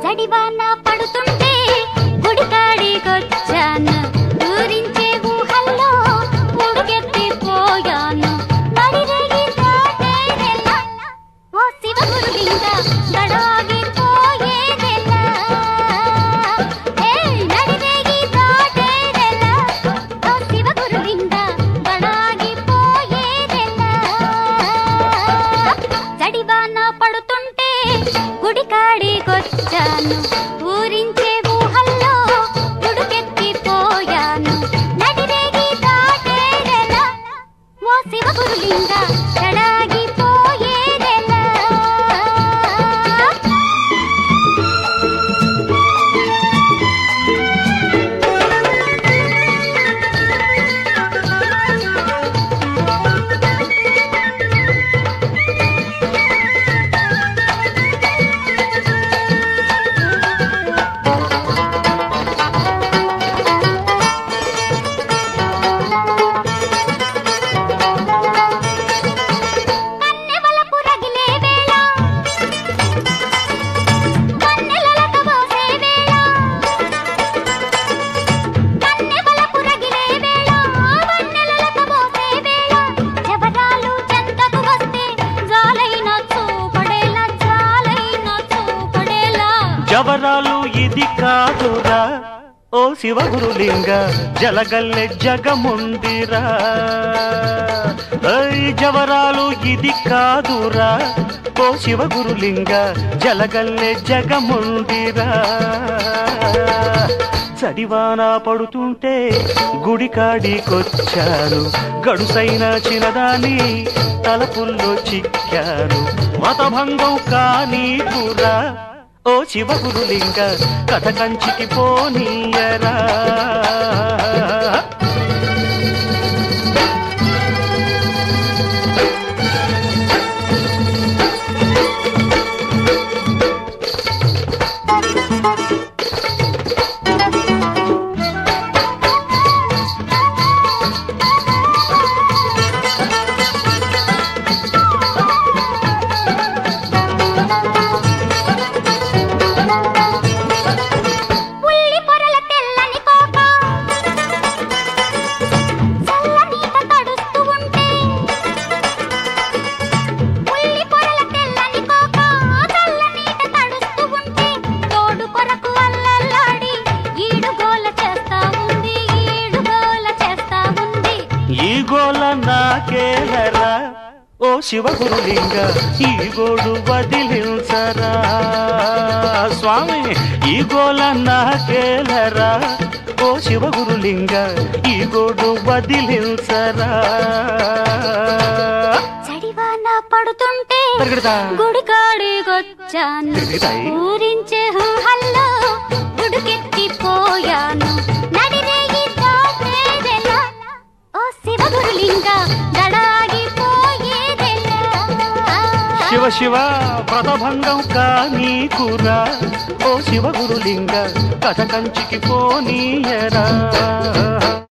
జడివాన పడుతుంటే గుడికాడికొచ్చాను ఊరించే ఊహల్లో ఉడుకెత్తిపోయాను నడిరేగి దాటేదెలా ఓ శివ గురులింగ గడాగిపోయేదెలా ఏయ్ నడిరేగి దాటేదెలా ఓ శివ గురులింగ గడాగిపోయేదెలా జడివాన పడుతుంటే గుడికాడికొచ్చాను ఊరించే ఊహల్లో ఉడుకెత్తిపోయాను నడిరేగి దాటేదెలా ఓ శివ గురులింగ గడాగిపోయేదెలా కన్నెవలపు రగిలే వేళ కన్నెలలక పోసే వేళ కన్నెవలపు రగిలే వేళ కన్నెలలక పోసే వేళ జబరాలు చెంతకు వస్తే జాలైన చూపడేలా జాలైన చూపడేలా జవరాలు ఇది కాదురా ఓ శివ గురులింగ జలగల్లె జగముందిరా ఐ జవరాలు ఇది కాదురా ఓ శివ గురులింగ జలగల్లె జగముందిరా చడివాన పడుతుంటే గుడికాడికొచ్చాను గడుసైన చిన్నదాని తలపుల్లో చిక్కాను మతభంగం కానీ పురా ఓ శివ గురులింగ కథ కంచికి పోనీయరా ఉల్లి పొరల తెల్లని కోక చల్లనీట తడుస్తూ ఉంటే ఉల్లి పొరల తెల్లని కోక చల్లనీట తడుస్తూ ఉంటే తోడు కొరకు అల్లల్లాడి ఈడుగోల చేస్తా ఉంది ఈడుగోల చేస్తా ఉంది ఈ గోల నాకేలరా ఓ శివ గురులింగ ఈ గోడు వదిలించరా స్వామి ఈ గోల నాకేలరా ఓ శివ గురులింగ ఈ గోడు వదిలించరా చడివాన పడుతుంటే పెరగడతా. గుడికాడికొచ్చాను తిరుగుతాయి. ఊరించే ఊహల్లో ఉడుకెత్తిపోయాను నడిరేగి దాటేదెలా ఓ శివ గురులింగ గడాగిపోయేదెలా శివ శివ వ్రతభంగం కానీ కురా ఓ శివ గురులింగ కథ కంచికి పోనీయరా